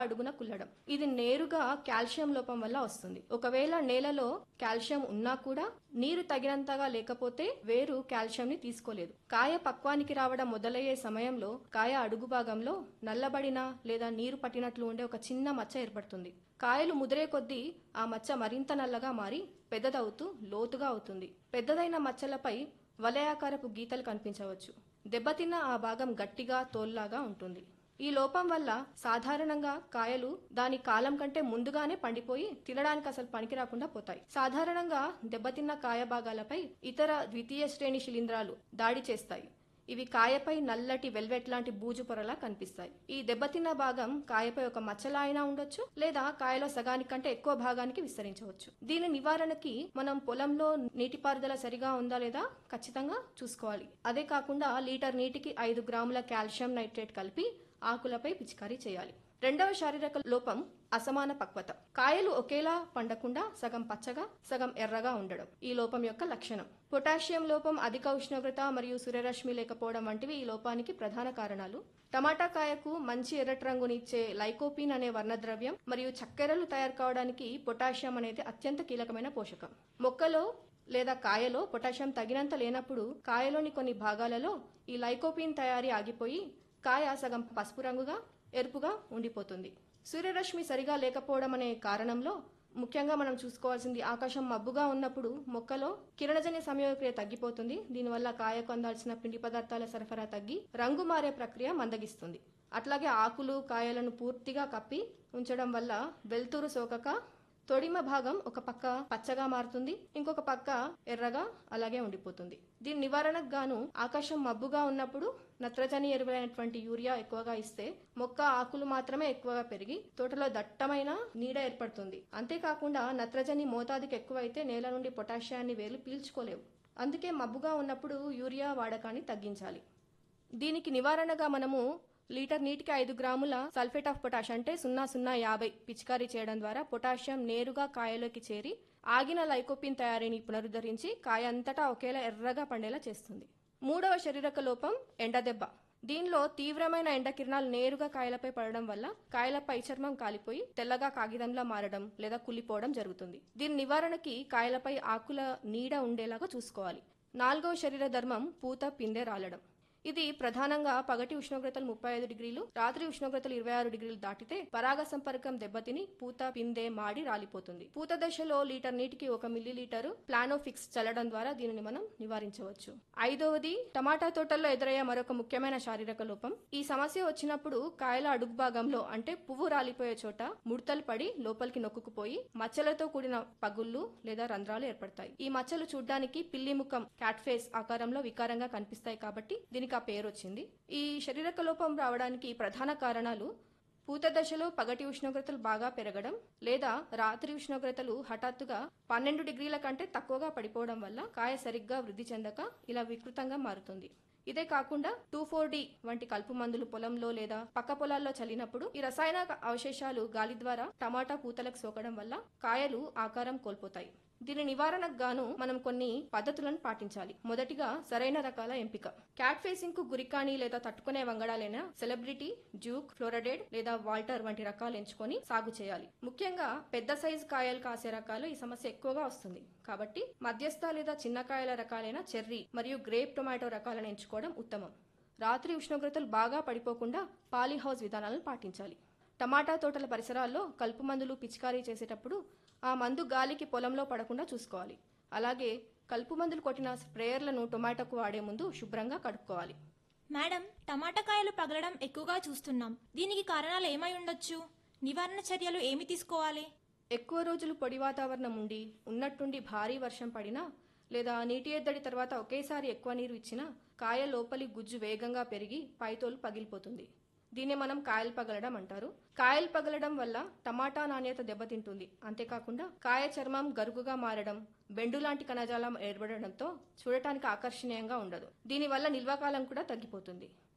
అడుగున కుల్లడం ఇది నేరుగా కాల్షియం లోపం వల్ల వస్తుంది ఒకవేళ నేలలో కాల్షియం ఉన్నా కూడా నీరు తగినంతగా లేకపోతే వేరు కాల్షియం ని తీసుకోలేదు కాయ పక్వానికి రావడం మొదలయ్యే సమయంలో కాయ అడుగు భాగంలో నల్లబడిన లేదా నీరు పట్టినట్లు ఉండే ఒక చిన్న మచ్చ ఏర్పడుతుంది కాయలు ముదిరే కొద్దీ ఆ మచ్చ మరింత నల్లగా మారి పెద్దదవుతూ లోతుగా అవుతుంది పెద్దదైన మచ్చలపై వలయాకారపు గీతలు కనిపించవచ్చు దెబ్బతిన్న ఆ భాగం గట్టిగా తోల్లాగా ఉంటుంది ఈ లోపం వల్ల సాధారణంగా కాయలు దాని కాలం కంటే ముందుగానే పండిపోయి తినడానికి అసలు పనికి రాకుండా పోతాయి సాధారణంగా దెబ్బతిన్న కాయ భాగాలపై ఇతర ద్వితీయ శ్రేణి శిలీంధ్రాలు దాడి చేస్తాయి ఇవి కాయపై నల్లటి వెల్వెట్ లాంటి బూజు పొరలా కనిపిస్తాయి ఈ దెబ్బతిన్న భాగం కాయపై ఒక మచ్చలా అయినా ఉండొచ్చు లేదా కాయలో సగానికంటే ఎక్కువ భాగానికి విస్తరించవచ్చు దీని నివారణకి మనం పొలంలో నీటిపారుదల సరిగా ఉందా లేదా ఖచ్చితంగా చూసుకోవాలి అదే కాకుండా లీటర్ నీటికి ఐదు గ్రాముల కాల్షియం నైట్రేట్ కలిపి ఆకులపై పిచికారీ చేయాలి రెండవ శారీరక లోపం అసమాన పక్వత కాయలు ఒకేలా పండకుండా సగం పచ్చగా సగం ఎర్రగా ఉండడం ఈ లోపం యొక్క లక్షణం పొటాషియం లోపం అధిక ఉష్ణోగ్రత మరియు సూర్యరశ్మి లేకపోవడం వంటివి ఈ లోపానికి ప్రధాన కారణాలు టమాటా కాయకు మంచి ఎర్రటి రంగునిచ్చే లైకోపిన్ అనే వర్ణద్రవ్యం మరియు చక్కెరలు తయారు కావడానికి పొటాషియం అనేది అత్యంత కీలకమైన పోషకం మొక్కలో లేదా కాయలో పొటాషియం తగినంత లేనప్పుడు కాయలోని కొన్ని భాగాలలో ఈ లైకోపిన్ తయారీ ఆగిపోయి కాయ సగం పసుపు రంగుగా ఎరుపుగా ఉండిపోతుంది సూర్యరశ్మి సరిగా లేకపోవడం అనే కారణంలో ముఖ్యంగా మనం చూసుకోవాల్సింది ఆకాశం మబ్బుగా ఉన్నప్పుడు మొక్కలో కిరణజన్య సంయోగక్రియ తగ్గిపోతుంది దీనివల్ల కాయకు అందాల్సిన పిండి పదార్థాల సరఫరా తగ్గి రంగు మారే ప్రక్రియ మందగిస్తుంది అట్లాగే ఆకులు కాయలను పూర్తిగా కప్పి ఉంచడం వల్ల వెలుతురు సోకక తొడిమ భాగం ఒక పక్క పచ్చగా మారుతుంది ఇంకొక పక్క ఎర్రగా అలాగే ఉండిపోతుంది దీని నివారణకు గాను ఆకాశం మబ్బుగా ఉన్నప్పుడు నత్రజని ఎరువులైనటువంటి యూరియా ఎక్కువగా ఇస్తే మొక్క ఆకులు మాత్రమే ఎక్కువగా పెరిగి తోటలో దట్టమైన నీడ ఏర్పడుతుంది అంతేకాకుండా నత్రజని మోతాదుకి ఎక్కువైతే నేల నుండి పొటాషియాన్ని వేలు పీల్చుకోలేవు అందుకే మబ్బుగా ఉన్నప్పుడు యూరియా వాడకాన్ని తగ్గించాలి దీనికి నివారణగా మనము లీటర్ నీటికి ఐదు గ్రాముల సల్ఫేట్ ఆఫ్ పొటాష్ అంటే సున్నా సున్నా యాభై పిచికారీ చేయడం ద్వారా పొటాషియం నేరుగా కాయలోకి చేరి ఆగిన లైకోపిన్ తయారీని పునరుద్ధరించి కాయ అంతటా ఒకేలా ఎర్రగా పండేలా చేస్తుంది మూడవ శరీరక లోపం ఎండదెబ్బ దీనిలో తీవ్రమైన ఎండకిరణాలు నేరుగా కాయలపై పడడం వల్ల కాయల పై చర్మం కాలిపోయి తెల్లగా కాగితంలా మారడం లేదా కుళ్ళిపోవడం జరుగుతుంది దీని నివారణకి కాయలపై ఆకుల నీడ ఉండేలాగా చూసుకోవాలి నాలుగవ శరీర ధర్మం పూత పిందె రాలడం ఇది ప్రధానంగా పగటి ఉష్ణోగ్రతలు ముప్పై ఐదు డిగ్రీలు రాత్రి ఉష్ణోగ్రతలు ఇరవై ఆరు డిగ్రీలు దాటితే పరాగ సంపర్కం దెబ్బతిని పూత పిందె మాడి రాలిపోతుంది పూత దశలో లీటర్ నీటికి ఒక మిల్లీ లీటరు ప్లానోఫిక్స్ చల్లడం ద్వారా దీనిని మనం నివారించవచ్చు ఐదవది టమాటా తోటల్లో ఎదురయ్యే మరొక ముఖ్యమైన శారీరక లోపం ఈ సమస్య వచ్చినప్పుడు కాయల అడుగు భాగంలో అంటే పువ్వు రాలిపోయే చోట ముడతలు పడి లోపలికి నొక్కుకుపోయి మచ్చలతో కూడిన పగుళ్ళు లేదా రంధ్రాలు ఏర్పడతాయి ఈ మచ్చలు చూడ్డానికి పిల్లి ముఖం క్యాట్ ఫేస్ ఆకారంలో వికారంగా కనిపిస్తాయి కాబట్టి దీనికి ఆ పేరు వచ్చింది ఈ శరీరక లోపం రావడానికి ప్రధాన కారణాలు పూత దశలో పగటి ఉష్ణోగ్రతలు బాగా పెరగడం లేదా రాత్రి ఉష్ణోగ్రతలు హఠాత్తుగా పన్నెండు డిగ్రీల కంటే తక్కువగా పడిపోవడం వల్ల కాయ సరిగ్గా వృద్ధి చెందక ఇలా వికృతంగా మారుతుంది ఇదే కాకుండా టూ ఫోర్ డి వంటి కలుపు మందులు పొలంలో లేదా పక్క పొలాల్లో చల్లినప్పుడు ఈ రసాయన అవశేషాలు గాలి ద్వారా టమాటా పూతలకు సోకడం వల్ల కాయలు ఆకారం కోల్పోతాయి దీని నివారణకు గాను మనం కొన్ని పద్ధతులను పాటించాలి మొదటిగా సరైన రకాల ఎంపిక క్యాట్ ఫేసింగ్ కు గురికాణి లేదా తట్టుకునే వంగడాలైన సెలబ్రిటీ జ్యూక్ ఫ్లోరడేడ్ లేదా వాల్టర్ వంటి రకాలు ఎంచుకొని సాగు చేయాలి ముఖ్యంగా పెద్ద సైజు కాయలు కాసే రకాలు ఈ సమస్య ఎక్కువగా వస్తుంది కాబట్టి మధ్యస్థ లేదా చిన్న కాయల రకాలైన చెర్రీ మరియు గ్రేప్ టొమాటో రకాలను ఎంచుకోవడం ఉత్తమం రాత్రి ఉష్ణోగ్రతలు బాగా పడిపోకుండా పాలీహౌస్ విధానాలను పాటించాలి టమాటా తోటల పరిసరాల్లో కలుపు మందులు పిచికారీ చేసేటప్పుడు ఆ మందు గాలికి పొలంలో పడకుండా చూసుకోవాలి అలాగే కలుపు మందులు కొట్టిన స్ప్రేయర్లను టొమాటోకు వాడే ముందు శుభ్రంగా కడుక్కోవాలి మేడం టమాటా కాయలు పగలడం ఎక్కువగా చూస్తున్నాం దీనికి కారణాలు ఏమై ఉండొచ్చు నివారణ చర్యలు ఏమి తీసుకోవాలి ఎక్కువ రోజులు పొడి వాతావరణం ఉండి ఉన్నట్టుండి భారీ వర్షం పడినా లేదా నీటి ఎద్దడి తర్వాత ఒకేసారి ఎక్కువ నీరు ఇచ్చినా కాయ లోపలి గుజ్జు వేగంగా పెరిగి పైతోలు పగిలిపోతుంది దీన్ని మనం కాయలు పగలడం అంటారు కాయలు పగలడం వల్ల టమాటా నాణ్యత దెబ్బతింటుంది అంతేకాకుండా కాయ చర్మం గరుకుగా మారడం బెండు లాంటి కణజాలం ఏర్పడడంతో చూడటానికి ఆకర్షణీయంగా ఉండదు దీనివల్ల నిల్వకాలం కూడా తగ్గిపోతుంది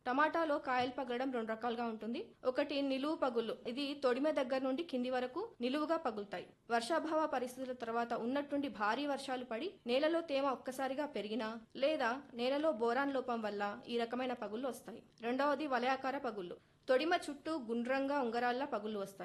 టమాటాలో కాయలు పగలడం రెండు రకాలుగా ఉంటుంది ఒకటి నిలువు పగులు ఇది తొడిమె దగ్గర నుండి కింది వరకు నిలువుగా పగులుతాయి వర్షాభావ పరిస్థితుల తర్వాత ఉన్నట్టుండి భారీ వర్షాలు పడి నేలలో తేమ ఒక్కసారిగా పెరిగినా లేదా నేలలో బోరాన్ లోపం వల్ల ఈ రకమైన పగుళ్ళు వస్తాయి రెండవది వలయాకార పగుళ్ళు తొడిమ చుట్టూ గుండ్రంగా ఉంగరాల్లా పగుళ్ళు వస్తాయి